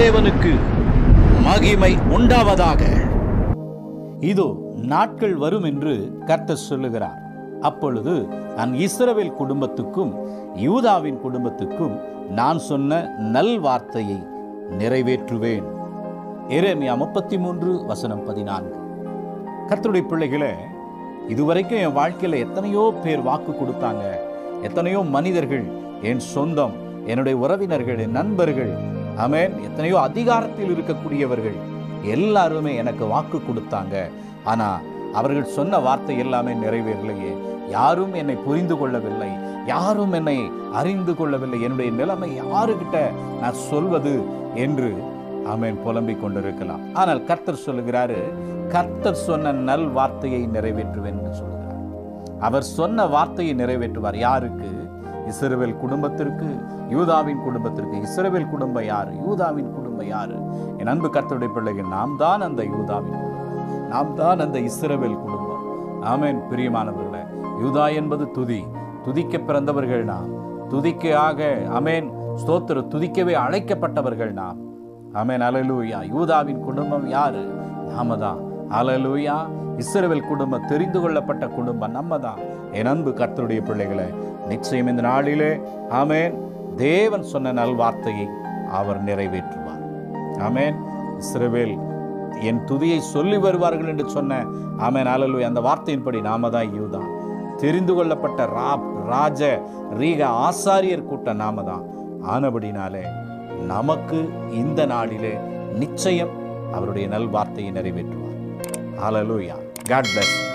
தேவனுக்கு மகிமை உண்டாவதாக இதோ நாட்கள் வரும் என்று கர்த்தர் சொல்லுகிறார் அப்பொழுது நான் இஸ்ரவேல் குடும்பத்துக்கும் யூதாவின் குடும்பத்துக்கும் நான் சொன்ன நல் வார்த்தையை நிறைவேற்றுவேன் எரேமியா முப்பத்தி மூன்று வசனம் பதினான்கு கர்த்தருடைய பிள்ளைகளே இதுவரைக்கும் என் வாழ்க்கையில் எத்தனையோ பேர் வாக்கு கொடுத்தாங்க எத்தனையோ மனிதர்கள் என் சொந்தம் என்னுடைய உறவினர்கள் என் நண்பர்கள் ஆமென் எத்தனையோ அதிகாரத்தில் இருக்கக்கூடியவர்கள் எல்லாருமே எனக்கு வாக்கு கொடுத்தாங்க ஆனா அவர்கள் சொன்ன வார்த்தை எல்லாமே நிறைவேறலையே யாரும் என்னை புரிந்து கொள்ளவில்லை யாரும் என்னை அறிந்து கொள்ளவில்லை என்னுடைய நிலைமை யாருக்கிட்ட நான் சொல்வது என்று ஆமென் புலம்பிக் கொண்டிருக்கலாம் ஆனால் கர்த்தர் சொல்லுகிறாரு கர்த்தர் சொன்ன நல் வார்த்தையை நிறைவேற்றுவேன் என்று சொல்லுகிறார் அவர் சொன்ன வார்த்தையை நிறைவேற்றுவார் யாருக்கு இஸ்ரவேல் குடும்பத்திற்கு யூதாவின் குடும்பத்திற்கு இஸ்ரவேல் குடும்பம் யாரு யூதாவின் குடும்பம் யாரு என் அன்பு கர்த்தருடைய பிள்ளைகள் நாம் தான் அந்த யூதாவின் குடும்பம் நாம் தான் அந்த இஸ்ரவேல் குடும்பம் ஆமென் பிரியமானவர்களே யூதா என்பது துதி துதிக்க பிறந்தவர்கள் நாம் துதிக்காக அமேன் ஸ்தோத்திர துதிக்கவே அழைக்கப்பட்டவர்கள் நாம் ஆமென் அலலூயா யூதாவின் குடும்பம் யாரு நாம தான் அலலூயா இஸ்ரவேல் குடும்பம் தெரிந்து கொள்ளப்பட்ட குடும்பம் நம்ம தான் என் அன்பு கர்த்தருடைய பிள்ளைகளை நிச்சயம் இந்த நாளிலே ஆமென் தேவன் சொன்ன நல்வார்த்தையை அவர் நிறைவேற்றுவார் ஆமென் இஸ்ரவேல் என் துதியை சொல்லி வருவார்கள் என்று சொன்ன ஆமென் அலலூயா அந்த வார்த்தையின்படி நாம தான் யூதா தெரிந்து கொள்ளப்பட்ட ரா ராஜ ரீக ஆசாரியர் கூட்டம் நாம தான் ஆனபடினாலே நமக்கு இந்த நாளிலே நிச்சயம் அவருடைய நல் வார்த்தையை நிறைவேற்றுவார் ஹalleluya God bless